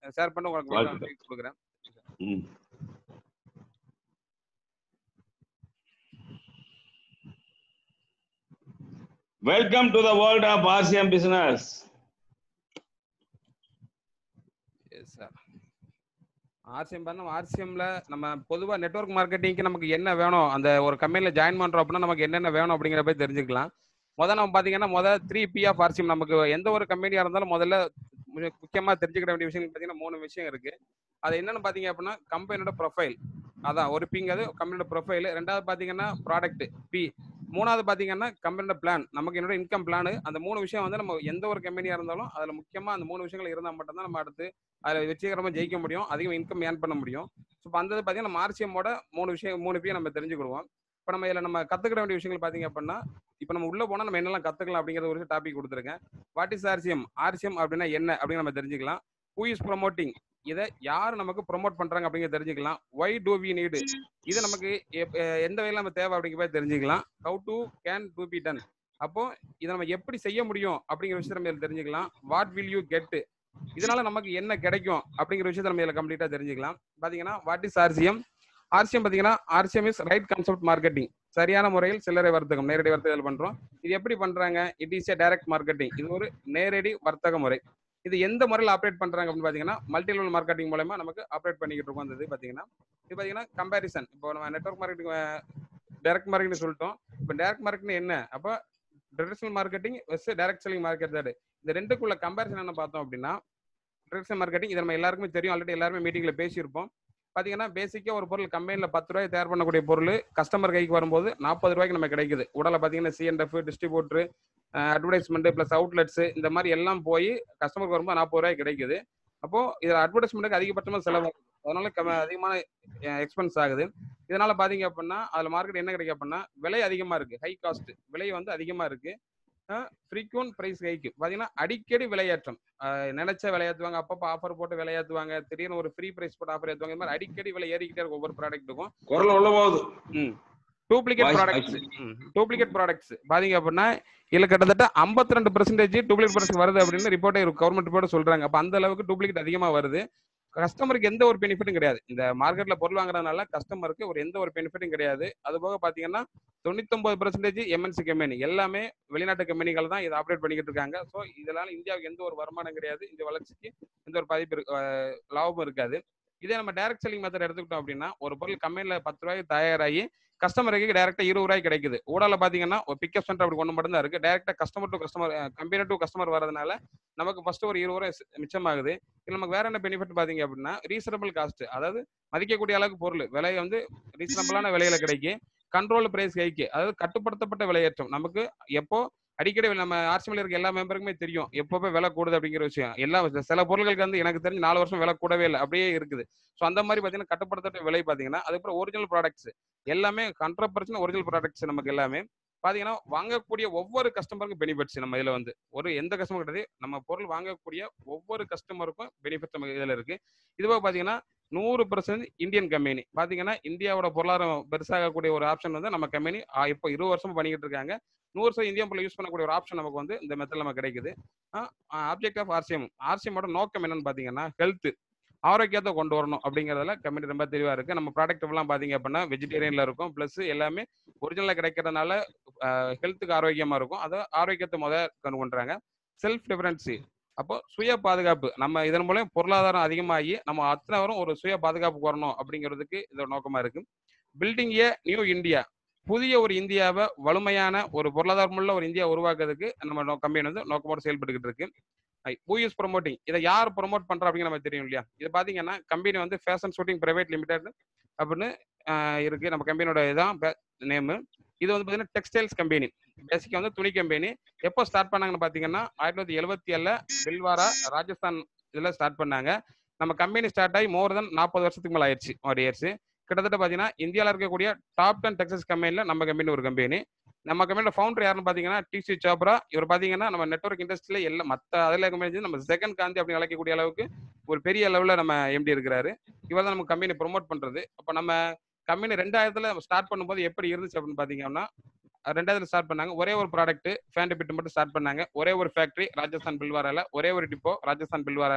Share பண்ணி உங்களுக்கு வாழ்த்துக்கள். link கொடுக்குறேன் ம். Welcome to the world of RCM business. Yes sir RCM பண்ண ஆர்சிஎம்ல நம்ம பொதுவாக நெட்வொர்க் மார்க்கெட்டிங்க்கு நமக்கு என்ன வேணும் அந்த ஒரு கம்பெனியில் ஜாயின் பண்ணுறோம் அப்படின்னா நமக்கு என்னென்ன வேணும் அப்படிங்கிற போய் தெரிஞ்சுக்கலாம் முதல்ல நம்ம பார்த்தீங்கன்னா முதல் த்ரீ பி ஆஃப் ஆர்சிஎம் நமக்கு எந்த ஒரு கம்பெனியாக இருந்தாலும் முதல்ல முக்கியமாக தெரிஞ்சுக்கிற வேண்டிய விஷயம் பார்த்தீங்கன்னா மூணு விஷயம் இருக்கு அது என்னன்னு பார்த்தீங்க அப்படின்னா கம்பெனியோட ப்ரொஃபைல் அதான் ஒரு பிங்கிறது கம்பெனியோட ப்ரொஃபைல் ரெண்டாவது பார்த்தீங்கன்னா ப்ராடக்ட் பி மூணாவது பார்த்தீங்கன்னா கம்பெனியோட பிளான் நமக்கு என்னோட இன்கம் பிளான் அந்த மூணு விஷயம் வந்து நம்ம எந்த ஒரு கம்பெனியாக இருந்தாலும் அதில் முக்கியமாக அந்த மூணு விஷயங்கள் இருந்தால் மட்டும்தான் நம்ம அடுத்து அதில் வெற்றிகரமாக ஜெயிக்க முடியும் அதிகம் இன்கம் ஏர்ன் பண்ண முடியும் ஸோ இப்போ அந்த பார்த்தீங்கன்னா நம்ம ஆர்சிஎம்மோட மூணு விஷயம் மூணு பேர் நம்ம தெரிஞ்சுக்கிடுவோம் இப்போ நம்ம இதில் நம்ம கற்றுக்கிற வேண்டிய விஷயங்கள் பார்த்தீங்க அப்படின்னா இப்போ நம்ம உள்ளே போனால் நம்ம என்னெல்லாம் கற்றுக்கலாம் அப்படிங்கிற ஒரு டாபிக் கொடுத்துருக்கேன் வாட் இஸ் ஆர்சிஎம் ஆர்சிஎம் அப்படின்னா என்ன அப்படின்னு நம்ம தெரிஞ்சுக்கலாம் ஹூ இஸ் ப்ரொமோட்டிங் இதை யார் நமக்கு ப்ரொமோட் பண்ணுறாங்க அப்படிங்கிறத தெரிஞ்சுக்கலாம் ஒய் டூ வி நீடு இது நமக்கு எப்- அஹ் எந்த வகையில் நம்ம தேவை அப்படிங்கிற மாதிரி தெரிஞ்சுக்கலாம் how to can to be done அப்போ இதை நம்ம எப்படி செய்ய முடியும் அப்படிங்கிற விஷயத்தை நம்ம இதில் தெரிஞ்சுக்கலாம் வாட் வில் யூ கெட் இதனால நமக்கு என்ன கிடைக்கும் அப்படிங்கிற விஷயத்தை நம்ம இதில் கம்ப்ளீட்டாக தெரிஞ்சுக்கலாம் பார்த்தீங்கன்னா வாட் இஸ் ஆர்சிஎம் ஆர்சிஎம் பார்த்தீங்கன்னா RCM is right concept marketing சரியான முறையில் சில்லறை வர்த்தகம் நேரடி வர்த்தகம் பண்றோம் இது எப்படி பண்றாங்க it is a direct marketing இது ஒரு நேரடி வர்த்தக முறை இது எந்த முறையில் ஆப்ரேட் பண்றாங்க அப்படின்னு பார்த்தீங்கன்னா மல்டி லெவல் மார்க்கெட்டிங் மூலமா நமக்கு ஆப்ரேட் பண்ணிக்கிட்டு இருக்கோம் அந்த இது பார்த்தீங்கன்னா இது பார்த்தீங்கன்னா கம்பேரிசன் இப்போ நம்ம நெட்வொர்க் மார்க்கெட்டிங் டைரக்ட் மார்க்கெட்டிங் சொல்லிட்டோம் இப்போ டைரக்ட் மார்க்கெட்டிங் என்ன அப்போ traditional marketing versus direct selling market தான் இந்த ரெண்டுக்குள்ள கம்பேரிசன் என்ன பார்த்தோம் அப்படின்னா ட்ரெடிஷனல் மார்க்கெட்டிங் இது நம்ம எல்லாருக்குமே தெரியும் ஆல்ரெடி எல்லாருமே மீட்டிங்ல பேசியிருப்போம் பாத்தீங்கன்னா பேசிக்கா ஒரு பொருள் கம்பெனில பத்து ரூபாய் தயார் பண்ணக்கூடிய பொருள் கஸ்டமர் கைக்கு வரும்போது நாற்பது ரூபாய்க்கு நம்ம கிடைக்குது உடல பாத்தீங்கன்னா CNF distributor advertisement plus outlets இந்த மாதிரி எல்லாம் போய் கஸ்டமருக்கு வரும்போது நாற்பது ரூபாய் கிடைக்குது அப்போ இதுல அட்வர்டைஸ்மெண்ட்டுக்கு அதிகபட்சமா செலவு அதனால கம்- அதிகமான எக்ஸ்பென்ஸ் ஆகுது இதனால பாத்தீங்க அப்படின்னா அதுல மார்க்கெட் என்ன கிடைக்கும் அப்படின்னா விலை அதிகமா இருக்கு ஹை காஸ்ட் விலை வந்து அதிகமா இருக்கு ஃப்ரீக்வன்ட் பிரைஸ் ஹைக்கு பாத்தீங்கன்னா அடிக்கடி விலையேற்றம் அஹ் நினைச்ச விலையேற்றுவாங்க அப்பப்போ ஆஃபர் போட்டு விலையேற்றுவாங்க திடீர்னு ஒரு ஃப்ரீ பிரைஸ் போட்டு ஆஃபர் ஏற்றுவாங்க இந்த மாதிரி அடிக்கடி விலை ஏறிக்கிட்டே இருக்கும் ஒவ்வொரு ப்ராடக்ட்டுக்கும் குரல் உள்ள போகுது duplicate Voice- products duplicate products பாத்தீங்க அப்படின்னா இதுல கிட்டத்தட்ட 52% ரெண்டு பர்சன்டேஜ் டூப்ளிகேட் ப்ராடக்ட் வருது அப்படின்னு ரிப்போர்ட்டே கவர்மெண்ட் ரிப்போர்ட் சொல்றாங்க அப்ப அந்த அளவுக்கு டூப்ளிகேட் அதிகமா வருது கஸ்டமருக்கு எந்த ஒரு பெனிஃபிட்டும் கிடையாது இந்த மார்க்கெட்ல பொருள் வாங்குறதுனால கஸ்டமருக்கு ஒரு எந்த ஒரு பெனிஃபிட்டும் கிடையாது அது போக பாத்தீங்கன்னா தொண்ணூத்தொன்பது பர்சன்டேஜ் எம்என்சி கம்பெனி எல்லாமே வெளிநாட்டு கம்பெனிகள் தான் இதை ஆப்ரேட் பண்ணிக்கிட்டு இருக்காங்க ஸோ இதனால இந்தியாவுக்கு எந்த ஒரு வருமானம் கிடையாது இந்த வளர்ச்சிக்கு எந்த ஒரு பாதிப்பு இருக்கு- அஹ் லாபமும் இருக்காது இதே நம்ம டைரக்ட் செல்லிங் மெத்தட் எடுத்துக்கிட்டோம் அப்படின்னா ஒரு பொருள் கம்பெனில பத்து ரூபாய்க்கு தயாராகி கஸ்டமருக்கு டேரக்டா இருபது ரூபாய்க்கு கிடைக்குது ஊடால பாத்தீங்கன்னா ஒரு பிக்கப் சென்டர் அப்படி ஒன்று மட்டும் தான் இருக்கு டேரக்டா customer to customer company to customer வரதுனால நமக்கு ஃபர்ஸ்ட் ஒரு இருபது ரூபாய் சி- மிச்சமாகுது இதுல நமக்கு வேற என்ன பெனிஃபிட் பாத்தீங்க அப்படின்னா ரீசனபிள் காஸ்ட் அதாவது மதிக்கக்கூடிய அளவுக்கு பொருள் விலை வந்து ரீசனபிளான விலையில கிடைக்கும் கண்ட்ரோல் பிரைஸ் கைக்கு அதாவது கட்டுப்படுத்தப்பட்ட விலையேற்றம் நமக்கு எப்போ அடிக்கடி நம்ம ஆர்சிஎம்ல இருக்க எல்லா மெம்பருக்குமே தெரியும் எப்போ விலை கூடுது அப்படிங்கிற விஷயம் எல்லா சில பொருட்களுக்கு வந்து எனக்கு தெரிஞ்சு நாலு வருஷம் விலை கூடவே இல்லை அப்படியே இருக்குது ஸோ அந்த மாதிரி பார்த்தீங்கன்னா கட்டுப்படுத்தப்பட்ட விலை பார்த்தீங்கன்னா அதுக்கப்புறம் ஒரிஜினல் ப்ராடக்ட்ஸ் எல்லாமே ஹண்ட்ரட் பர்சன்ட் ஒரிஜினல் ப்ராடக்ட்ஸ் நமக்கு எல்லாமே பார்த்தீங்கன்னா வாங்கக்கூடிய ஒவ்வொரு கஸ்டமருக்கும் பெனிஃபிட்ஸ் நம்ம இதில் வந்து ஒரு எந்த கஸ்டமர் கிடையாது நம்ம பொருள் வாங்கக்கூடிய ஒவ்வொரு கஸ்டமருக்கும் பெனிஃபிட் நம்ம இதில் இருக்கு இதுவாக பார்த்தீங்கன்னா நூறு பர்சன்ட் இந்தியன் கம்பெனி பார்த்தீங்கன்னா இந்தியாவோட பொருளாதாரம் பெருசாகக்கூடிய ஒரு ஆப்ஷன் வந்து நம்ம கம்பெனி இப்போ இருபது வருஷமா பண்ணிக்கிட்டு இருக்காங்க நூறு சதவீதம் இந்தியா பொருள் யூஸ் பண்ணக்கூடிய ஒரு ஆப்ஷன் நமக்கு வந்து இந்த மெத்தட் நமக்கு கிடைக்குது ஆப்ஜெக்ட் ஆஃப் ஆர்சிஎம் ஆர்சிஎம்மோட நோக்கம் என்னன்னு பார்த்தீங்கன்னா ஹெல்த் ஆரோக்கியத்தை கொண்டு வரணும் அப்படிங்கிறதுல கம்பெனி ரொம்ப தெளிவா இருக்கு நம்ம ப்ராடக்ட் எல்லாம் பாத்தீங்க அப்படின்னா வெஜிடேரியன்ல இருக்கும் பிளஸ் எல்லாமே ஒரிஜினலா கிடைக்கிறதுனால ஹெல்த்துக்கு ஆரோக்கியமா இருக்கும் அதை ஆரோக்கியத்தை முத கொண்டு பண்றாங்க செல்ஃப் டிஃபரன்சி அப்போ சுய பாதுகாப்பு நம்ம இதன் மூலம் பொருளாதாரம் அதிகமாகி நம்ம அத்தனை வரும் ஒரு சுய பாதுகாப்புக்கு வரணும் அப்படிங்கிறதுக்கு இதோட நோக்கமா இருக்கு பில்டிங் ஏ நியூ இந்தியா புதிய ஒரு இந்தியாவை வலிமையான ஒரு பொருளாதாரமுள்ள ஒரு இந்தியா உருவாக்குறதுக்கு நம்ம கம்பெனி வந்து நோக்கமோட செயல்பட்டுக்கிட்டு இருக்கு ஹூ இஸ் ப்ரொமோட்டிங் இதை யார் ப்ரொமோட் பண்றா அப்படிங்கிற நமக்கு தெரியும் இல்லையா இது பாத்தீங்கன்னா கம்பெனி வந்து ஃபேஷன் ஷூட்டிங் பிரைவேட் லிமிடெட் அப்படின்னு ஆஹ் இருக்கு நம்ம கம்பெனியோட இதான் நேமு இது வந்து பாத்தீங்கன்னா டெக்ஸ்டைல்ஸ் கம்பெனி பேசிக்கா வந்து துணி கம்பெனி எப்போ ஸ்டார்ட் பண்ணாங்கன்னு பாத்தீங்கன்னா ஆயிரத்தி தொள்ளாயிரத்தி எழுபத்தி ஏழுல பில்வாரா ராஜஸ்தான் இதுல ஸ்டார்ட் பண்ணாங்க நம்ம கம்பெனி ஸ்டார்ட் ஆகி மோர் தென் நாற்பது வருஷத்துக்கு மேல ஆயிடுச்சு ஒரு இயர்ஸ் கிட்டத்தட்ட பாத்தீங்கன்னா இந்தியாவில் இருக்கக்கூடிய டாப் டென் டெக்ஸஸ் கம்பெனில நம்ம கம்பெனி ஒரு கம்பெனி நம்ம கம்பெனியோட ஃபவுண்டர் யாருன்னு பாத்தீங்கன்னா டிசி சோப்ரா இவர் பாத்தீங்கன்னா நம்ம நெட்வொர்க் இண்டஸ்ட்ரியில எல்லாம் மத்த அதில் கம்பெனி நம்ம செகண்ட் காந்தி அப்படின்னு அழைக்கக்கூடிய அளவுக்கு ஒரு பெரிய லெவலில் நம்ம எம்டி இருக்கிறாரு இவர் தான் நம்ம கம்பெனி ப்ரொமோட் பண்றது அப்போ நம்ம கம்பெனி ரெண்டாயிரத்துல ஸ்டார்ட் பண்ணும்போது எப்படி இருந்துச்சு அப்படின்னு பாத்தீங்கன்னா ரெண்டாயிரத்துல ஸ்டார்ட் பண்ணாங்க ஒரே ஒரு ப்ராடக்ட் ஃபேண்ட் பிட் மட்டும் ஸ்டார்ட் பண்ணாங்க ஒரே ஒரு ஃபேக்டரி ராஜஸ்தான் பில்வாரால ஒரே ஒரு டிப்போ ராஜஸ்தான் பில்வாரால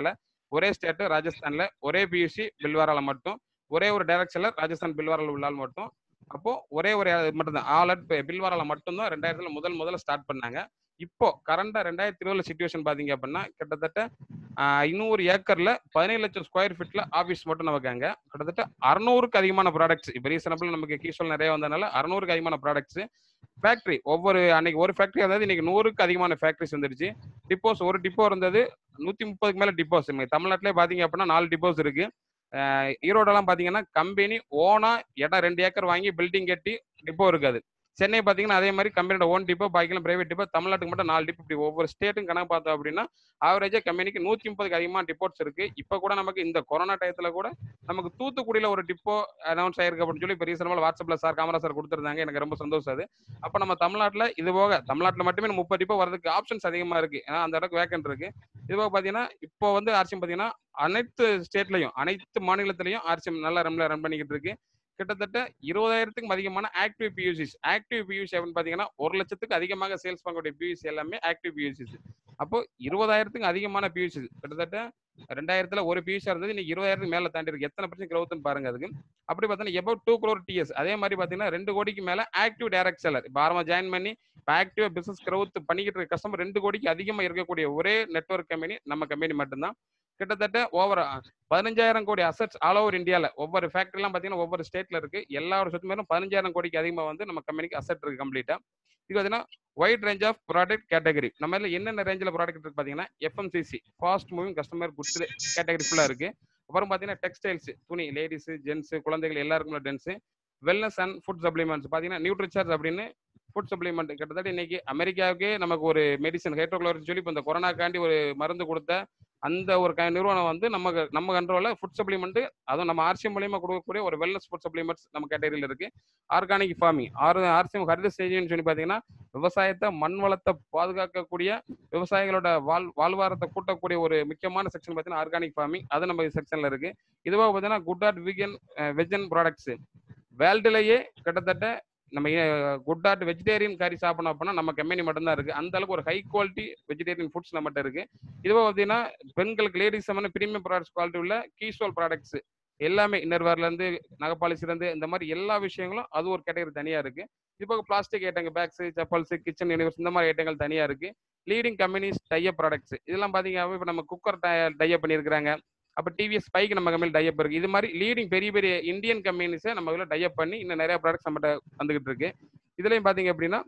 ஒரே ஸ்டேட் ராஜஸ்தான்ல ஒரே பியூசி பில்வாரால மட்டும் ஒரே ஒரு டைரக்ட் செல்லர் ராஜஸ்தான் பில்வாரால உள்ளால் மட்டும் அப்போ ஒரே ஒரு இது மட்டும்தான் ஆல் அட் பில்வாரால மட்டும்தான் ரெண்டாயிரத்துல முதல் முதல்ல ஸ்டார்ட் பண்ணாங்க இப்போ கரண்டா ரெண்டாயிரத்தி இருபதுல சுச்சுவேஷன் பாத்தீங்க அப்படின்னா கிட்டத்தட்ட ஆஹ், இன்னூறு ஏக்கர்ல பதினேழு லட்சம் ஸ்கொயர் ஃபீட்ல ஆபீஸ் மட்டும் நமக்கு அங்க கிட்டத்தட்ட அறுநூறுக்கு அதிகமான ப்ராடக்ட்ஸ் இப்போ ரீசனபிள் நமக்கு கீஸ்வல் நிறைய வந்ததுனால அறுநூறுக்கு அதிகமான ப்ராடக்ட்ஸ் ஃபேக்டரி ஒவ்வொரு அன்னைக்கு ஒரு ஃபேக்டரி அதாவது இன்னைக்கு நூறுக்கு அதிகமான ஃபேக்டரிஸ் வந்துருச்சு டிப்போஸ் ஒரு டிப்போ இருந்தது நூத்தி முப்பதுக்கு மேல டிப்போஸ் தமிழ்நாட்டிலே பாத்தீங்க அப்படின்னா நாலு டிப்போஸ் இருக்கு அஹ் ஈரோடெல்லாம் பாத்தீங்கன்னா கம்பெனி ஓனா இடம் ரெண்டு ஏக்கர் வாங்கி பில்டிங் கட்டி டிப்போ இருக்காது சென்னை பாத்தீங்கன்னா அதே மாதிரி கம்பெனியோட ஓன் டிப்போ பாக்கிலாம் பிரைவேட் டிப்போ தமிழ்நாட்டுக்கு மட்டும் நாலு டிப்போ இப்படி ஒவ்வொரு ஸ்டேட்டும் கணக்கு பார்த்தோம் அப்படின்னா ஆவரேஜா கம்பெனிக்கு நூத்தி முப்பதுக்கு அதிகமாக டிப்போட்ஸ் இருக்கு இப்போ கூட நமக்கு இந்த கொரோனா டயத்துல கூட நமக்கு தூத்துக்குடியில ஒரு டிப்போ அனௌன்ஸ் ஆயிருக்கு அப்படின்னு சொல்லி இப்போ ரீசனபிள் வாட்ஸ்அப்ல சார் காமரா சார் கொடுத்துருந்தாங்க எனக்கு ரொம்ப சந்தோஷம் அது அப்போ நம்ம தமிழ்நாட்டில் இது போக தமிழ்நாட்டில் மட்டுமே முப்பது டிப்போ வரதுக்கு ஆப்ஷன்ஸ் அதிகமா இருக்கு ஏன்னா அந்த இடத்துக்கு வேக்கன்ட் இருக்கு இது போக பார்த்தீங்கன்னா இப்போ வந்து ஆர்சிஎம் பார்த்தீங்கன்னா அனைத்து ஸ்டேட்லையும் அனைத்து மாநிலத்திலையும் ஆர்சிஎம் நல்லா ரன்ல ரன் பண்ணிக்கிட்டு இருக்கு கிட்டத்தட்ட இருபதாயிரத்துக்கும் அதிகமான ஆக்டிவ் பியூசிஸ் ஆக்டிவ் பியூசி அப்படின்னு பார்த்தீங்கன்னா ஒரு லட்சத்துக்கு அதிகமாக சேல்ஸ் பண்ணக்கூடிய பியூசி எல்லாமே ஆக்டிவ் பியூசிஸ் அப்போ இருபதாயிரத்துக்கு அதிகமான பியூசி கிட்டத்தட்ட ரெண்டாயிரத்துல ஒரு பியூசியா இருந்தது இன்னைக்கு இருபதாயிரத்துக்கு மேல தாண்டி இருக்கு எத்தனை பர்சன்ட் growth பாருங்க அதுக்கு அப்படி பார்த்தீங்கன்னா எபவ் டூ க்ரோர் டிஎஸ் அதே மாதிரி பார்த்தீங்கன்னா ரெண்டு கோடிக்கு மேல ஆக்டிவ் டைரக்ட் செல்லர் இப்போ ஆரம்ப ஜாயின் பண்ணி இப்போ ஆக்டிவா பிசினஸ் growth பண்ணிக்கிட்டு இருக்க கஸ்டமர் ரெண்டு கோடிக்கு அதிகமாக இருக்கக்கூடிய ஒரே நெட்வொர்க் கம்பெனி நம்ம கம்பெனி மட்டும்தான் கிட்டத்தட்ட ஓவர் பதினஞ்சாயிரம் கோடி அசட்ஸ் ஆல் ஓவர் இந்தியாவில் ஒவ்வொரு ஃபேக்டரிலாம் பார்த்தீங்கன்னா ஒவ்வொரு ஸ்டேட்ல இருக்கு எல்லாரோட சொத்து மேலும் பதினஞ்சாயிரம் கோடிக்கு அதிகமாக வந்து நம்ம கம்பெனிக்கு அசட் இருக்கு கம்ப்ளீட்டா இது பார்த்தீங்கன்னா wide range of product category நம்ம இதுல என்னென்ன ரேஞ்சில் ப்ராடக்ட் இருக்கு பார்த்தீங்கன்னா FMCG fast moving customer goods category ஃபுல்லாக இருக்கு அப்புறம் பார்த்தீங்கன்னா டெக்ஸ்டைல்ஸ் துணி லேடிஸ் ஜென்ஸ் குழந்தைகள் எல்லாருக்குள்ள டென்ஸ் வெல்னஸ் அண்ட் ஃபுட் சப்ளிமெண்ட்ஸ் பார்த்தீங்கன்னா நியூட்ரிச்சார்ஜ் அப்படின்னு ஃபுட் சப்ளிமெண்ட் கிட்டத்தட்ட இன்னைக்கு அமெரிக்காவுக்கே நமக்கு ஒரு மெடிசன் ஹைட்ரோக்ளோரின் சொல்லி இப்போ இந்த கொரோனாக்காண்டி ஒரு மருந்து கொடுத்த அந்த ஒரு க- நிறுவனம் வந்து நம்ம நம்ம கண்ட்ரோல ஃபுட் சப்ளிமெண்ட் அதுவும் நம்ம ஆர்சிஎம் மூலியமா கொடுக்கக்கூடிய ஒரு வெல்னஸ் ஃபுட் சப்ளிமெண்ட்ஸ் நம்ம கேட்டகரியில் இருக்கு organic farming or RCM Harit ஸ்டேஜ்னு சொல்லி பார்த்தீங்கன்னா விவசாயத்தை மண் வளத்தை பாதுகாக்கக்கூடிய விவசாயிகளோட வாழ் வாழ்வாரத்தை கூட்டக்கூடிய ஒரு முக்கியமான செக்ஷன் பார்த்தீங்கன்னா ஆர்கானிக் ஃபார்மிங் அது நம்ம செக்ஷன்ல இருக்கு இதுவாக பார்த்தீங்கன்னா good dot vegan vegan products வேர்ல்டுலேயே கிட்டத்தட்ட நம்ம குட் ஆட் வெஜிடேரியன் கறி சாப்பிடணும் அப்படின்னா நம்ம கம்பெனி மட்டும்தான் இருக்கு அந்த அளவுக்கு ஒரு ஹை குவாலிட்டி வெஜிடேரியன் ஃபுட்ஸ் நம்மகிட்ட இருக்கு இதுவாக பார்த்தீங்கன்னா பெண்களுக்கு லேடிஸ் சம்மந்த பிரீமியம் ப்ராடக்ட்ஸ் குவாலிட்டி உள்ள கீஸ்வால் ப்ராடக்ட்ஸ் எல்லாமே இன்னர்வேர்ல இருந்து நகைப்பாலிசில இருந்து இந்த மாதிரி எல்லா விஷயங்களும் அது ஒரு கேட்டகரி தனியா இருக்கு இது போக பிளாஸ்டிக் ஐட்டங்கள் பேக்ஸ் செப்பல்ஸ் கிச்சன் யூனிவர்ஸ் இந்த மாதிரி ஐட்டங்கள் தனியா இருக்கு லீடிங் கம்பெனிஸ் டைப் ப்ராடக்ட்ஸ் இதெல்லாம் பாத்தீங்கன்னா இப்போ நம்ம குக்கர் டைப் பண்ணியிருக்கிறாங்க அப்போ டிவிஎஸ் ஸ்பைக்கு நம்ம கம்பெனி டைப் இருக்கு இது மாதிரி லீடிங் பெரிய பெரிய இந்தியன் கம்பெனிஸை நம்ம இதில் டைப் பண்ணி இன்னும் நிறைய ப்ராடக்ட்ஸ் நம்மகிட்ட வந்துகிட்டு இருக்கு இதுலயும் பாத்தீங்க அப்படின்னா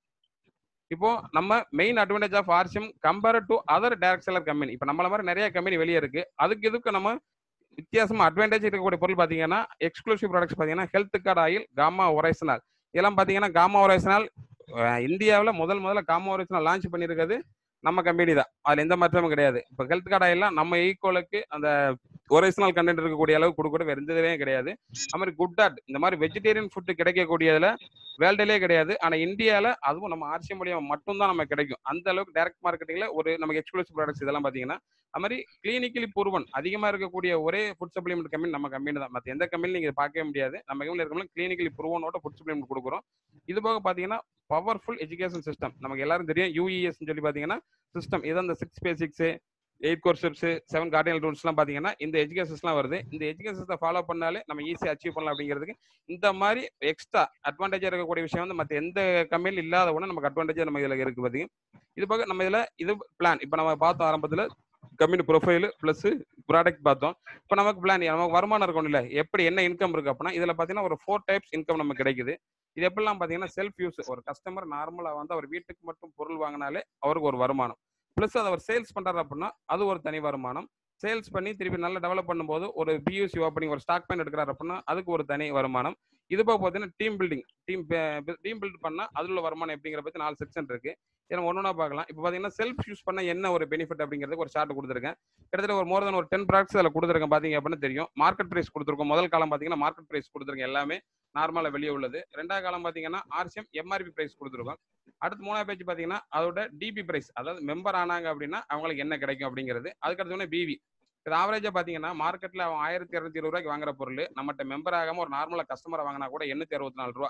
இப்போ நம்ம main advantage of RCM compare to other direct seller company இப்போ நம்மள மாதிரி நிறைய கம்பெனி வெளியே இருக்கு அதுக்கு இதுக்கு நம்ம வித்தியாசமா அட்வான்டேஜ் இருக்கக்கூடிய பொருள் பாத்தீங்கன்னா எக்ஸ்க்ளூசிவ் ப்ராடக்ட்ஸ் பாத்தீங்கன்னா health guard oil gamma oryzanol இதெல்லாம் பாத்தீங்கன்னா காமா ஒரைசனால் இந்தியாவில் முதல் முதல்ல காமா ஒரைசனால் லான்ச் பண்ணியிருக்கிறது நம்ம கம்பெனி தான் அதுல எந்த மாற்றமும் கிடையாது இப்போ ஹெல்த் கார்டு ஆயிலாம் நம்ம ஈக்குவலுக்கு அந்த ஒரிஜினல் கண்டென்ட் இருக்கக்கூடிய அளவு கொடுக்கூட வேற எந்த இதுவே கிடையாது அது மாதிரி குட் ஆட் இந்த மாதிரி வெஜிடேரியன் ஃபுட் கிடைக்கக்கூடியதுல வேர்ல்டுலேயே கிடையாது ஆனா இந்தியால அதுவும் நம்ம ஆர்சிஎம் மூலியமா மட்டும்தான் நமக்கு கிடைக்கும் அந்த அளவுக்கு டைரக்ட் மார்க்கெட்டிங்ல ஒரு நமக்கு எக்ஸ்க்ளூசிவ் ப்ராடக்ட்ஸ் இதெல்லாம் பாத்தீங்கன்னா அது மாதிரி கிளினிக்கலி ப்ரூவன் அதிகமா இருக்கக்கூடிய ஒரே ஃபுட் சப்ளிமெண்ட் கம்பெனி நம்ம கம்பெனி தான் மற்ற எந்த கம்பெனி நீங்க பார்க்கவே முடியாது நம்ம கம்பெனியில் இருக்கவங்க கிளினிக்கலி ப்ரூவனோட ஃபுட் சப்ளிமெண்ட் கொடுக்குறோம் இது போக பாத்தீங்கன்னா பவர்ஃபுல் எஜுகேஷன் சிஸ்டம் நமக்கு எல்லாரும் தெரியும் யூஇஎஸ் சொல்லி பாத்தீங்கன்னா சிஸ்டம் இது அந்த six basics eight core steps seven cardinal ரூல்ஸ்லாம் பார்த்தீங்கன்னா இந்த எஜுகேஷன்ஸ்லாம் வருது இந்த எஜுகேஷன்ஸை ஃபாலோ பண்ணாலே நம்ம ஈஸியாக அச்சீவ் பண்ணலாம் அப்படிங்கிறதுக்கு இந்த மாதிரி எக்ஸ்ட்ரா அட்வான்டேஜாக இருக்கக்கூடிய விஷயம் வந்து மற்ற எந்த கம்பெனியில் இல்லாத ஒன்று நமக்கு அட்வான்டேஜாக நம்ம இதில் இருக்குது பார்த்தீங்க இது போக நம்ம இதில் இது பிளான் இப்போ நம்ம பார்த்தோம் ஆரம்பத்தில் கம்பெனி ப்ரொஃபைல் ப்ளஸ் ப்ராடக்ட் பார்த்தோம் இப்போ நமக்கு பிளான் நமக்கு வருமானம் இருக்கும் இல்லை எப்படி என்ன இன்கம் இருக்கு அப்படின்னா இதில் பார்த்தீங்கன்னா ஒரு ஃபோர் டைப்ஸ் இன்கம் நமக்கு கிடைக்குது இது எப்படிலாம் பார்த்தீங்கன்னா செல்ஃப் யூஸ் ஒரு கஸ்டமர் நார்மலாக வந்து அவர் வீட்டுக்கு மட்டும் பொருள் வாங்கினாலே அவருக்கு ஒரு வருமானம் ப்ளஸ் அதை அவர் சேல்ஸ் பண்ணுறாரு அப்படின்னா அது ஒரு தனி வருமானம் சேல்ஸ் பண்ணி திருப்பி நல்லா டெவலப் பண்ணும்போது ஒரு பியூசி ஓப்பனிங் ஒரு ஸ்டாக் பாயிண்ட் எடுக்கிறாரு அப்படின்னா அதுக்கு ஒரு தனி வருமானம் இது போக பார்த்தீங்கன்னா team building team team build பண்ணால் அதில் உள்ள வருமானம் எப்படிங்கிற பற்றி நாலு செக்ஷன் இருக்கு இதை ஒன்று பார்க்கலாம் இப்போ பார்த்தீங்கன்னா செல்ஃப் யூஸ் பண்ண என்ன ஒரு பெனிஃபிட் அப்படிங்கிறதுக்கு ஒரு சார்ட் கொடுத்துருக்கேன் கிட்டத்தட்ட ஒரு மோர் தென் ஒரு டென் ப்ராடக்ட்ஸ் அதில் கொடுத்துருக்கேன் பார்த்தீங்க அப்படின்னு தெரியும் மார்க்கெட் ப்ரைஸ் கொடுத்துருக்கோம் முதல் காலம் பார்த்தீங்கன்னா மார்க்கெட் ப்ரைஸ் கொடுத்துருக்கேன் எல்லாமே நார்மலாக வெளியே உள்ளது ரெண்டாவது காலம் பார்த்தீங்கன்னா ஆர்சிஎம் எம்ஆர்பி ப்ரைஸ் கொடுத்துருக்கோம் அடுத்து மூணாவது பேஜ் பார்த்தீங்கன்னா அதோட டிபி ப்ரைஸ் அதாவது மெம்பர் ஆனாங்க அப்படின்னா அவங்களுக்கு என்ன கிடைக்கும் அப்படிங்கிறது அதுக்கடுத்து பிவி இது ஆவரேஜா பாத்தீங்கன்னா மார்க்கெட்ல அவன் ஆயிரத்தி இரநூத்தி இருபது ரூபாய்க்கு வாங்குற பொருள் நம்மகிட்ட மெம்பர் ஆகாம ஒரு நார்மலா கஸ்டமரை வாங்கினா கூட எண்ணூத்தி அறுபத்தி நாலு ரூபா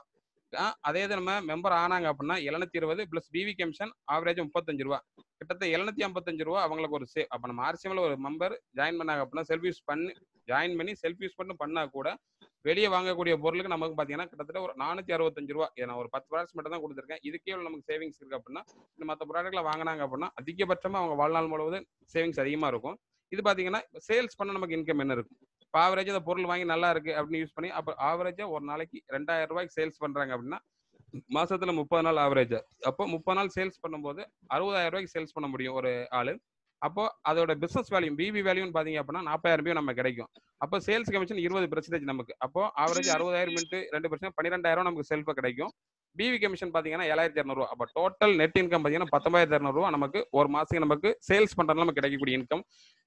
அதே இது நம்ம மெம்பர் ஆனாங்க அப்படின்னா எழுநூத்தி இருபது பிளஸ் பிவி கமிஷன் ஆவரேஜ் முப்பத்தஞ்சு ரூபா கிட்டத்தட்ட எழுநூத்தி ஐம்பத்தஞ்சு ரூபா அவங்களுக்கு ஒரு சே அப்போ நம்ம ஆர்சிஎம்ல ஒரு மெம்பர் ஜாயின் பண்ணாங்க அப்படின்னா செல்ஃப் யூஸ் பண்ணி ஜாயின் பண்ணி செல்ஃப் யூஸ் பண்ணி பண்ணா கூட வெளியே வாங்கக்கூடிய பொருளுக்கு நமக்கு பார்த்தீங்கன்னா கிட்டத்தட்ட ஒரு நானூற்றி அறுபத்தஞ்சு ரூபா இதை நான் ஒரு பத்து ப்ராடக்ட்ஸ் மட்டும் தான் கொடுத்துருக்கேன் இதுக்கே இவ்வளவு நமக்கு சேவிங்ஸ் இருக்கு அப்படின்னா இந்த மற்ற ப்ராடக்ட்ல வாங்கினாங்க அப்படின்னா அதிகபட்சமாக அவங்க வாழ்நாள் முழுவதும் சேவிங்ஸ் அதிகமாக இருக்கும் இது பார்த்தீங்கன்னா சேல்ஸ் பண்ண நமக்கு இன்கம் என்ன இருக்கும் இப்போ ஆவரேஜ் அந்த பொருள் வாங்கி நல்லா இருக்கு அப்படின்னு யூஸ் பண்ணி அப்போ ஆவரேஜா ஒரு நாளைக்கு ரெண்டாயிரம் ரூபாய்க்கு சேல்ஸ் பண்றாங்க அப்படின்னா மாசத்துல முப்பது நாள் ஆவரேஜ் அப்போ முப்பது நாள் சேல்ஸ் பண்ணும்போது அறுபதாயிரம் ரூபாய்க்கு சேல்ஸ் பண்ண முடியும் ஒரு ஆளு அப்போ அதோட பிசினஸ் வேல்யூ பிபி வேல்யூன்னு பாத்தீங்க அப்படின்னா நாற்பதாயிரம் ரூபாய் நம்ம கிடைக்கும் அப்போ சேல்ஸ் கமிஷன் இருபது பெர்சன்டேஜ் நமக்கு அப்போ ஆவரேஜ் அறுபதாயிரம் இன்ட்டு ரெண்டு பர்சன்ட் பன்னிரெண்டாயிரம் நமக்கு செல்ஃபா கிடைக்கும் பிவி கமிஷன் பாத்தீங்கன்னா ஏழாயிரத்தி இரநூறுவா அப்போ டோட்டல் நெட் இன்கம் பாத்தீங்கன்னா பத்தொன்பதாயிரத்தி இரநூறுவா நமக்கு ஒரு மாசத்துக்கு நமக்கு சேல்ஸ் பண்றதுல நமக்கு கிடைக்கக்கூடிய இன்கம்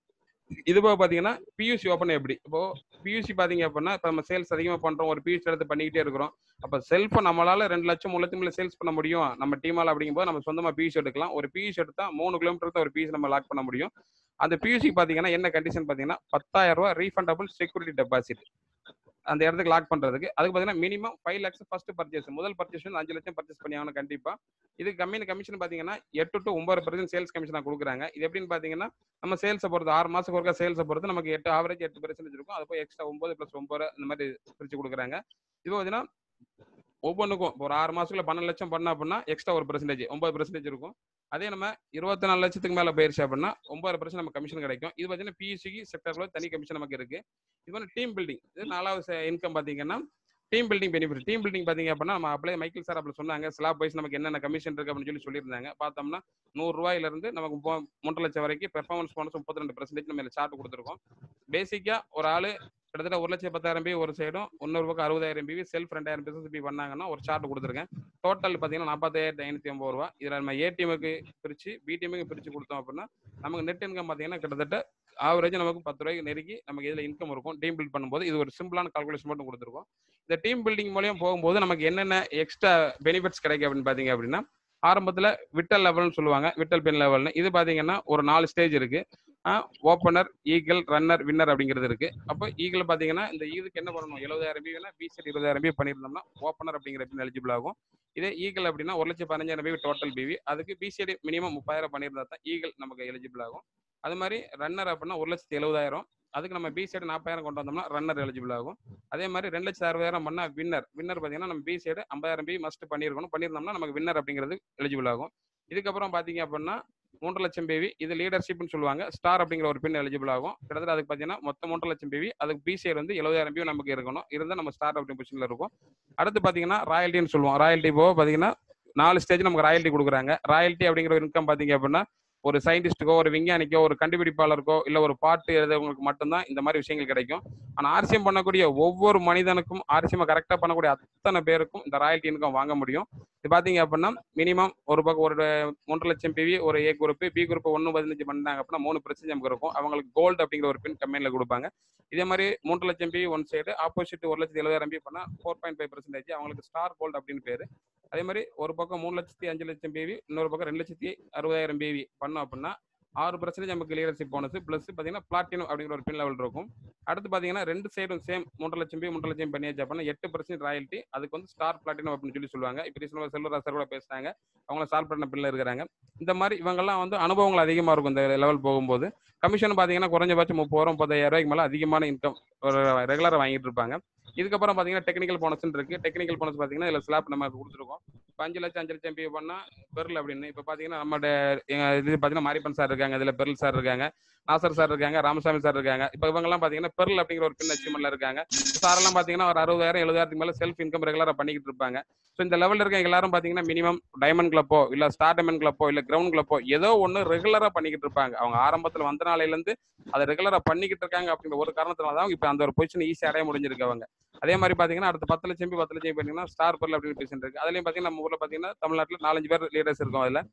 இது போக பாத்தீங்கன்னா பியூசி ஓப்பன் எப்படி இப்போ பியூசி பாத்தீங்க அப்படின்னா இப்போ நம்ம சேல்ஸ் அதிகமாக பண்றோம் ஒரு பியூசி எடுத்து பண்ணிக்கிட்டே இருக்கிறோம் அப்போ செல்ஃபை நம்மளால ரெண்டு லட்சம் மூணு லட்சம் சேல்ஸ் பண்ண முடியும் நம்ம டீமால அப்படிங்கும்போது நம்ம சொந்தமா பியூசி எடுக்கலாம் ஒரு பியூசி எடுத்தா மூணு கிலோமீட்டர் தான் ஒரு பியூசி நம்ம லாக் பண்ண முடியும் அந்த பியூசி பாத்தீங்கன்னா என்ன கண்டிஷன் பாத்தீங்கன்னா பத்தாயிரம் ரூபாய் ரீஃபண்டபிள் செக்யூரிட்டி டெபாசிட் அந்த இடத்துக்கு லாக் பண்றதுக்கு அதுக்கு பாத்தீங்கன்னா minimum five lakhs first purchase முதல் பர்ச்சேஸ் வந்து அஞ்சு லட்சம் பர்ச்சேஸ் பண்ணி ஆகணும் கண்டிப்பா இது கம்மியான கமிஷன் பாத்தீங்கன்னா எட்டு டு ஒன்பது பர்சன்ட் சேல்ஸ் கமிஷன் கொடுக்குறாங்க இது எப்படின்னு பாத்தீங்கன்னா நம்ம சேல்ஸை பொறுத்து ஆறு மாசத்துக்கு ஒருக்கா சேல்ஸை பொறுத்து நமக்கு எட்டு ஆவரேஜ் எட்டு பெர்சன்டேஜ் இருக்கும் அது போய் எக்ஸ்ட்ரா ஒன்பது பிளஸ் ஒன்பது இந்த மாதிரி பிரிச்சு கொடுக்குறாங்க இது பார்த்தீங்கன்னா ஒவ்வொன்றுக்கும் இப்போ ஒரு ஆறு மாசத்துக்குள்ள பன்னெண்டு லட்சம் பண்ணா அப்படின்னா எக்ஸ்ட்ரா ஒரு பெர்சன்டேஜ் ஒன்பது பெர்சன்டேஜ் இருக்கும் அதே நம்ம இருபத்தி நாலு லட்சத்துக்கு மேல போயிருச்சு அப்படின்னா ஒன்பது பர்சன்ட் நம்ம கமிஷன் கிடைக்கும் இது பார்த்தீங்கன்னா பியூசிக்கு செக்டர்ல தனி கமிஷன் நமக்கு இருக்கு இது வந்து டீம் பில்டிங் இது நாலாவது இன்கம் பாத்தீங்கன்னா team building benefit team building பாத்தீங்க அப்படின்னா நம்ம அப்படியே மைக்கேல் சார் அப்படி சொன்னாங்க ஸ்லாப் வைஸ் நமக்கு என்னென்ன கமிஷன் இருக்கு அப்படின்னு சொல்லி சொல்லியிருந்தாங்க பார்த்தோம்னா நூறு ரூபாயில இருந்து நமக்கு இப்போ மூன்று லட்சம் வரைக்கும் பெர்ஃபார்மன்ஸ் போனஸ் முப்பத்தி ரெண்டு பர்சன்டேஜ் நம்ம சார்ட் கொடுத்துருக்கோம் பேசிக்கா ஒரு ஆளு கிட்டத்தட்ட ஒரு லட்சம் பத்தாயிரம் பி ஒரு சைடும் இன்னொரு பக்கம் அறுபதாயிரம் பிவி செல்ஃப் ரெண்டாயிரம் பிசினஸ் பி பண்ணாங்கன்னா ஒரு சார்ட் கொடுத்துருக்கேன் டோட்டல் பார்த்தீங்கன்னா நாற்பத்தாயிரத்தி ஐநூத்தி ஐம்பது ரூபா இதில் நம்ம ஏடிஎம்க்கு பிரிச்சு பிடிஎம்க்கு பிரிச்சு கொடுத்தோம் அப்படின்னா நமக்கு நெட் இன்கம் பார்த்தீங்கன்னா கிட்டத்தட்ட ஆவரேஜ் நமக்கு பத்து ரூபாய்க்கு நெருக்கி நமக்கு இதில் இன்கம் இருக்கும் டீம் பில்ட் பண்ணும்போது இது ஒரு சிம்பிளான கால்குலேஷன் மட்டும் கொடுத்துருக்கோம் இந்த டீம் பில்டிங் மூலியம் போகும்போது நமக்கு என்னென்ன எக்ஸ்ட்ரா பெனிஃபிட்ஸ் கிடைக்கும் அப்படின்னு பார்த்தீங்க அப்படின்னா ஆரம்பத்தில் விட்டல் லெவல்னு சொல்லுவாங்க விட்டல் பென் லெவல்னு இது பார்த்தீங்கன்னா ஒரு நாலு ஸ்டேஜ் இருக்கு ஓப்பனர் ஈகிள் ரன்னர் வின்னர் அப்படிங்கிறது இருக்கு அப்போ ஈகிள் பார்த்தீங்கன்னா இந்த இதுக்கு என்ன பண்ணணும் எழுபதாயிரம் பினா பிசெட் இருபதாயிரம் பி பண்ணியிருந்தோம்னா ஓப்பனர் அப்படிங்கிற பின் எலிஜிபிள் ஆகும் இதே ஈகிள் அப்படின்னா ஒரு லட்சம் பதினஞ்சாயிரம் பி டோட்டல் பிவி அதுக்கு பிசிடி மினிமம் முப்பதாயிரம் பண்ணியிருந்தா தான் ஈகிள் நமக்கு எலிஜிபிள் ஆகும் அது மாதிரி ரன்னர் அப்படின்னா ஒரு லட்சத்தி எழுபதாயிரம் அதுக்கு நம்ம பி சைடு நாற்பதாயிரம் கொண்டு வந்தோம்னா ரன்னர் எலிஜிபிள் ஆகும் அதே மாதிரி ரெண்டு லட்சத்தி அறுபதாயிரம் பண்ணா வின்னர் வின்னர் பார்த்தீங்கன்னா நம்ம பி சைடு ஐம்பதாயிரம் பி மஸ்ட் பண்ணியிருக்கணும் பண்ணியிருந்தோம்னா நமக்கு வின்னர் அப்படிங்கிறது எலிஜிபிள் ஆகும் இதுக்கப்புறம் பார்த்தீங்க அப்படின்னா மூன்று லட்சம் பேவி இது லீடர்ஷிப்னு சொல்லுவாங்க ஸ்டார் அப்படிங்கிற ஒரு பின் எலிஜிபிள் ஆகும் கிட்டத்தட்ட அதுக்கு பார்த்தீங்கன்னா மொத்தம் மூன்று லட்சம் பேவி அதுக்கு பி சைடு வந்து எழுபதாயிரம் பேவி நமக்கு இருக்கணும் இருந்தால் நம்ம ஸ்டார் அப்படி பொசிஷனில் இருக்கும் அடுத்து பார்த்தீங்கன்னா ராயல்ட்டின்னு சொல்லுவோம் ராயல்ட்டி போக பார்த்தீங்கன்னா நாலு ஸ்டேஜ் நமக்கு ராயல்ட்டி கொடுக்குறாங்க ராயல்ட்டி அப்படிங்கிற ஒரு இன்கம் பார்த்தீங்க அப்படின்னா ஒரு சயின்டிஸ்ட்டுக்கோ ஒரு விஞ்ஞானிக்கோ ஒரு கண்டுபிடிப்பாளருக்கோ இல்லை ஒரு பாட்டு எழுதவங்களுக்கு மட்டும்தான் இந்த மாதிரி விஷயங்கள் கிடைக்கும் ஆனால் ஆர்சிஎம் பண்ணக்கூடிய ஒவ்வொரு மனிதனுக்கும் ஆர்சிஎம் கரெக்டாக பண்ணக்கூடிய அத்தனை பேருக்கும் இந்த ராயல்ட்டி இன்கம் வாங்க முடியும் இது பார்த்தீங்க அப்படின்னா மினிமம் ஒரு பக்கம் ஒரு மூன்று லட்சம் பிவி ஒரு ஏ குரூப் பி குரூப் ஒன்று பதினஞ்சு பண்ணாங்க அப்படின்னா மூணு பிரச்சனை நமக்கு இருக்கும் அவங்களுக்கு கோல்டு அப்படிங்கிற ஒரு பின் கம்பெனியில் கொடுப்பாங்க இதே மாதிரி மூன்று லட்சம் பி ஒன் சைடு ஆப்போசிட் ஒரு லட்சத்தி எழுபதாயிரம் பி பண்ணால் ஃபோர் பாயிண்ட் ஃபைவ் பர்சன்டேஜ் அவங்களுக்கு ஸ்டார் கோல்டு அப்படின்னு பேர் அதே மாதிரி ஒரு பக்கம் மூணு லட்சத்தி அஞ்சு லட்சம் பேவி இன்னொரு பக்கம் ரெண்டு லட்சத்தி அறுபதாயிரம் பேவி பண்ணோம் அப்படின்னா ஆறு பர்சன்டேஜ் நமக்கு லீடர்ஷிப் போனஸ் ப்ளஸ் பார்த்தீங்கன்னா பிளாட்டினம் அப்படிங்கிற ஒரு பின் லெவல் இருக்கும் அடுத்து பார்த்தீங்கன்னா ரெண்டு சைடும் சேம் மூன்று லட்சம் பே மூன்று லட்சம் பண்ணியாச்சு அப்படின்னா எட்டு பர்சன்ட் ராயல்ட்டி அதுக்கு வந்து ஸ்டார் பிளாட்டினம் அப்படின்னு சொல்லி சொல்லுவாங்க இப்போ ரீசனாக செல்வராஜ் சார் கூட பேசுனாங்க அவங்கள ஸ்டார் பிளாட்டினம் பின்ல இருக்கிறாங்க இந்த மாதிரி இவங்கெல்லாம் வந்து அனுபவங்கள் அதிகமாக இருக்கும் இந்த லெவல் போகும்போது கமிஷன் பார்த்தீங்கன்னா குறைஞ்சபட்சம் முப்பது முப்பதாயிரம் ரூபாய்க்கு மேலே அதிகமான இன்கம் ஒரு ரெகுலராக வாங்கிட்டு இருப்பாங்க இதுக்கப்புறம் பார்த்தீங்கன்னா டெக்னிக்கல் போனஸ் இருக்கு டெக்னிக்கல் போனஸ் பார்த்தீங்கன்னா இதில் ஸ்லாப் நம்ம கொடுத்துருக்கோம் இப்போ அஞ்சு லட்சம் அஞ்சு லட்சம் பே பண்ணால் பெர்ல் அப்படின்னு இப்போ பார்த்தீங்கன்னா நம்மளோட இது பார்த்தீங்கன்னா மாரிப்பன் சார் இருக்காங்க இதில் பெர்ல் சார் இருக்காங்க நாசர் சார் இருக்காங்க ராமசாமி சார் இருக்காங்க இப்போ இவங்கெல்லாம் பார்த்தீங்கன்னா பெர்ல் அப்படிங்கிற ஒரு பின் அச்சீவ்மெண்ட்ல இருக்காங்க சாரெல்லாம் பார்த்தீங்கன்னா ஒரு அறுபதாயிரம் எழுபதாயிரத்துக்கு மேலே செல்ஃப் இன்கம் ரெகுலராக பண்ணிக்கிட்டு இருப்பாங்க ஸோ இந்த லெவலில் இருக்க எல்லாரும் பார்த்தீங்கன்னா மினிமம் டைமண்ட் கிளப்போ இல்லை ஸ்டார் டைமண்ட் கிளப்போ இல்லை கிரவுண்ட் கிளப்போ ஏதோ ஒன்று ரெகுலராக பண்ணிக்கிட்டு இருப்பாங்க அவங்க ஆரம்பத்தில் வந்த நாளையிலேருந்து அதை ரெகுலராக பண்ணிக்கிட்டு இருக்காங்க அப்படிங்கிற ஒரு காரணத்தினால தான் இப்போ அந்த ஒரு பொசிஷன் ஈஸியாக அடைய முடிஞ்சிருக்கு அவங்க அதே மாதிரி பார்த்தீங்கன்னா அடுத்த பத்து லட்சம் பி பத்து லட்சம் பார்த்தீங்கன்னா ஸ்டார் பொருள் அப்படின்னு பேசிட்டு இருக்கு அதுலேயும் பார்த்தீங்கன்னா நம்ம ஊரில் பார்த்தீங்கன்னா தமிழ்நாட்டில் நாலஞ்சு பேர் லீடர்ஸ் இருக்கும் அதில்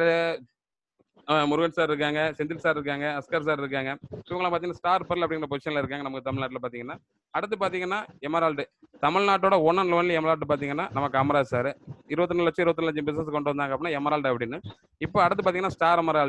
முருகன் சார் இருக்காங்க செந்தில் சார் இருக்காங்க அஸ்கர் சார் இருக்காங்க இவங்களாம் பார்த்தீங்கன்னா ஸ்டார் பர்ல் அப்படிங்கிற பொசிஷனில் இருக்காங்க நமக்கு தமிழ்நாட்டில் பார்த்தீங்கன்னா அடுத்து பார்த்தீங்கன்னா எமரால்டு தமிழ்நாட்டோட ஒன் அண்ட் ஒன்லி எமரால்டு பார்த்தீங்கன்னா நமக்கு அமராஜ் சார் இருபத்தி லட்சம் இருபத்தி லட்சம் பிசினஸ் கொண்டு வந்தாங்க அப்படின்னா எமரால்டு அப்படின்னு இப்போ அடுத்து பார்த்தீங்கன்னா ஸ்டார் எமரால்டு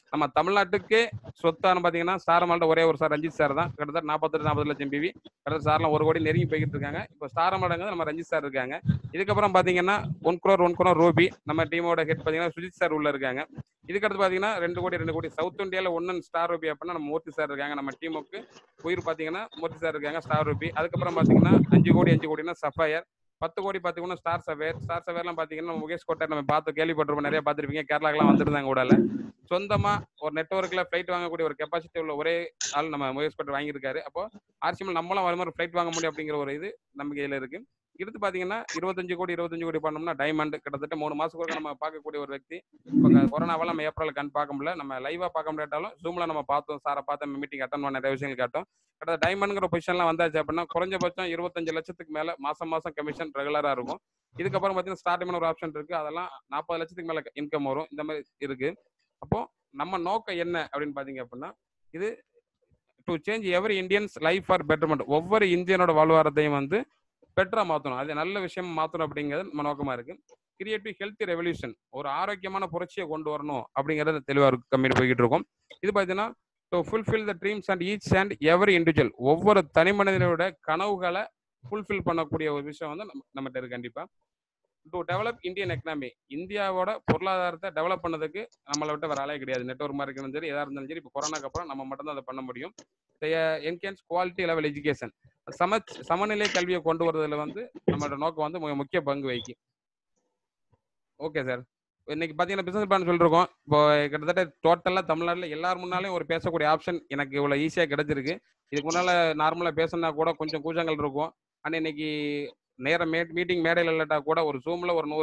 நம்ம தமிழ்நாட்டுக்கு சொத்தான பாத்தீங்கன்னா ஸ்டார் அமௌண்ட் ஒரே ஒரு சார் ரஞ்சித் சார் தான் கிட்டத்தட்ட நாற்பத்தெட்டு நாற்பது லட்சம் பிவி கிட்டத்தட்ட ஸ்டார்லாம் ஒரு கோடி நெருங்கி போய்கிட்டு இருக்காங்க இப்போ ஸ்டார் அமௌண்ட் நம்ம ரஞ்சித் சார் இருக்காங்க இதுக்கப்புறம் பாத்தீங்கன்னா ஒன் குரோர் ஒன் குரோர் ரோபி நம்ம டீமோட ஹெட் பாத்தீங்கன்னா சுஜித் சார் உள்ள இருக்காங்க இதுக்கடுத்து பாத்தீங்கன்னா ரெண்டு கோடி ரெண்டு கோடி சவுத் இந்தியால ஒன்னு ஸ்டார் ரோபி அப்படின்னா நம்ம மூர்த்தி சார் இருக்காங்க நம்ம டீமுக்கு உயிர் பாத்தீங்கன்னா மூர்த்தி சார் இருக்காங்க ஸ்டார் ரோபி அதுக்கப்புறம் பாத்தீங்கன்னா அஞ்சு கோடி அஞ்சு கோடினா சஃபயர் பத்து கோடி பாத்தீங்கன்னா ஸ்டார் சவேர் ஸ்டார் சவேர்லாம் பாத்தீங்கன்னா முகேஷ் கோட்டை நம்ம பார்த்து கேள்விப்பட்டிருப்போம் நிறைய பார்த்திருப்பீங்க கேரளாக்கெல்லாம் வந்திருந்தாங்க கூடால சொந்தமா ஒரு நெட்ஒர்க்ல ஃபிளைட் வாங்கக்கூடிய ஒரு கெப்பாசிட்டி உள்ள ஒரே ஆள் நம்ம முகேஷ் கோட்டை வாங்கியிருக்காரு அப்போ ஆர்சிஎம் நம்மளும் வர மாதிரி ஃபிளைட் வாங்க முடியும் அப்படிங்கிற ஒரு இது நம்பிக்கையில இருக்கு எடுத்து பாத்தீங்கன்னா இருபத்தஞ்சு கோடி இருபத்தஞ்சு கோடி பண்ணோம்னா டைமண்ட் கிட்டத்தட்ட மூணு மாசத்துக்கு நம்ம பார்க்கக்கூடிய ஒரு व्यक्ति இப்போ கொரோனாவால நம்ம ஏப்ரல் கண் பார்க்க முடியல நம்ம லைவா பார்க்க முடியாட்டாலும் ஜூம்ல நம்ம பார்த்தோம் சாரை பார்த்து மீட்டிங் அட்டன் பண்ண நிறைய விஷயங்கள் காட்டும் கிட்டத்தட்ட டைமண்ட்ங்கிற பொசிஷன்லாம் வந்தாச்சு அப்படின்னா குறைஞ்சபட்சம் இருபத்தஞ்சு லட்சத்துக்கு மேல மாசம் மாசம் கமிஷன் ரெகுலரா இருக்கும் இதுக்கப்புறம் பார்த்தீங்கன்னா ஸ்டார்டிங் ஒரு ஆப்ஷன் இருக்கு அதெல்லாம் நாற்பது லட்சத்துக்கு மேல இன்கம் வரும் இந்த மாதிரி இருக்கு அப்போ நம்ம நோக்கம் என்ன அப்படின்னு பாத்தீங்க அப்படின்னா இது to change every Indian's life for betterment ஒவ்வொரு இந்தியனோட வாழ்வாரத்தையும் வந்து பெட்டரா மாத்தணும் அது நல்ல விஷயம் மாத்தணும் அப்படிங்கிறது நம்ம நோக்கமா இருக்கு கிரியேட்டிவ் ஹெல்த் ரெவல்யூஷன் ஒரு ஆரோக்கியமான புரட்சியை கொண்டு வரணும் அப்படிங்கறது தெளிவா இருக்கு கம்பெனி போய்கிட்டு இருக்கும் இது பார்த்தீங்கன்னா to fulfil the dreams and each and every individual ஒவ்வொரு தனி மனிதனோட கனவுகளை ஃபுல்ஃபில் பண்ணக்கூடிய ஒரு விஷயம் வந்து நம்ம நம்மகிட்ட இருக்கு கண்டிப்பா டு டெவலப் இந்தியன் எக்கனாமி இந்தியாவோட பொருளாதாரத்தை டெவலப் பண்ணதுக்கு நம்மளை விட்டு வர ஆளே கிடையாது நெட்ஒர்க் மார்க்கெட்டும் சரி எதா இருந்தாலும் சரி இப்போ கொரோனாக்கு அப்புறம் நம்ம மட்டும் தான் அதை பண்ண முடியும் என்கேன்ஸ் குவாலிட்டி லெவல் எஜுகேஷன் சம சமநிலை கல்வியை கொண்டு வரதுல வந்து நம்மளோட நோக்கம் வந்து மிக முக்கிய பங்கு வகிக்கும் ஓகே சார் இன்னைக்கு பார்த்தீங்கன்னா பிசினஸ் பிளான் சொல்லிருக்கோம் இப்போ கிட்டத்தட்ட டோட்டலாக தமிழ்நாட்டில் எல்லார் முன்னாலையும் ஒரு பேசக்கூடிய ஆப்ஷன் எனக்கு இவ்வளோ ஈஸியாக கிடைச்சிருக்கு இதுக்கு முன்னால் நார்மலாக பேசுனா கூட கொஞ்சம் கூச்சங்கள் இருக்கும் ஆனால் இன்னைக்கு நேரம் மீட்டிங் மேடையில் இல்லாட்டா கூட ஒரு ஜூமில் ஒரு நூறு